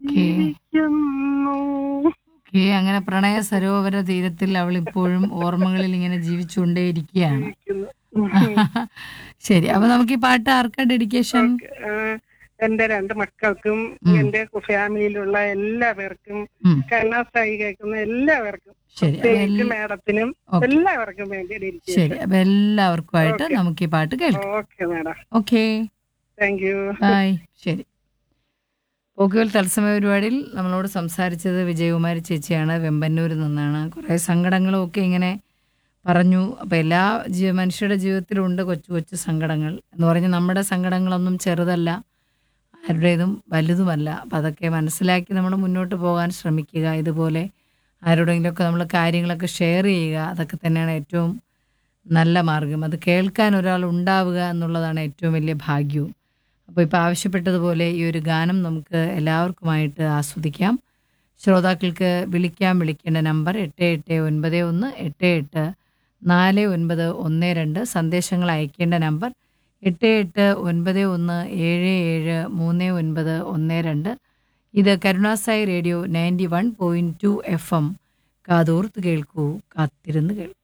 Okay ജീവിക്കുന്നു okay അങ്ങനെ പ്രണയ സരോവര തീരത്തിൽ അവൾ ഇപ്പോഴും ഓർമ്മകളിൽ ഇങ്ങനെ ജീവിച്ചുകൊണ്ടേയിരിക്കുകയാണ് ജീവിക്കുന്നു. ശരി അപ്പൊ നമുക്ക് ഈ പാട്ട് ആർക്കാ ഡെഡിക്കേഷൻ ആ, എന്റെ രണ്ട് മക്കൾക്കും ഉം. എന്റെ ഫാമിലിയിലുള്ള എല്ലാവർക്കും ഉം. കണ്ണാസായി കേൾക്കുന്ന എല്ലാവർക്കും ശരി അപ്പൊ പ്രത്യേകിച്ച് എല്ലാ- മാഡത്തിനും ഓക്കെ എല്ലാവർക്കും വേണ്ടി ഡെഡിക്കേഷൻ ശരി അപ്പൊ എല്ലാവർക്കുമായിട്ട് ഓക്കെ. നമുക്ക് ഈ പാട്ട് കേൾക്കാം okay madam okay thank you bye ശരി പോക്കുവൽ തത്സമയ പരിപാടിയിൽ നമ്മളോട് സംസാരിച്ചത് വിജയകുമാരി ചേച്ചിയാണ് വെമ്പന്നൂരിൽ നിന്നാണ് കുറേ സങ്കടങ്ങളും ഒക്കെ ഇങ്ങനെ പറഞ്ഞു അപ്പോൾ എല്ലാ ജീവ മനുഷ്യരുടെ ജീവിതത്തിലുണ്ട് കൊച്ചു കൊച്ചു സങ്കടങ്ങൾ എന്ന് പറഞ്ഞ് നമ്മുടെ സങ്കടങ്ങളൊന്നും ചെറുതല്ല ആരുടേതും വലുതുമല്ല അപ്പം അതൊക്കെ മനസ്സിലാക്കി നമ്മൾ മുന്നോട്ട് പോകാൻ ശ്രമിക്കുക ഇതുപോലെ ആരോടെങ്കിലുമൊക്കെ നമ്മൾ കാര്യങ്ങളൊക്കെ ഷെയർ ചെയ്യുക അതൊക്കെ തന്നെയാണ് ഏറ്റവും നല്ല മാർഗം അത് കേൾക്കാൻ ഒരാൾ ഉണ്ടാവുക എന്നുള്ളതാണ് ഏറ്റവും വലിയ ഭാഗ്യവും അപ്പോൾ ഇപ്പോൾ ആവശ്യപ്പെട്ടതുപോലെ ഈ ഒരു ഗാനം നമുക്ക് എല്ലാവർക്കുമായിട്ട് ആസ്വദിക്കാം ശ്രോതാക്കൾക്ക് വിളിക്കാൻ വിളിക്കേണ്ട നമ്പർ എട്ട് എട്ട് ഒൻപത് ഒന്ന് എട്ട് എട്ട് നാല് ഒൻപത് ഒന്ന് രണ്ട് സന്ദേശങ്ങൾ അയക്കേണ്ട നമ്പർ എട്ട് എട്ട് ഒൻപത് ഒന്ന് ഏഴ് ഏഴ് മൂന്ന് ഒൻപത് ഒന്ന് രണ്ട് ഇത് Karunasai radio ninety one point two F M കാതോർത്ത് കേൾക്കൂ കാത്തിരുന്ന് കേൾക്കൂ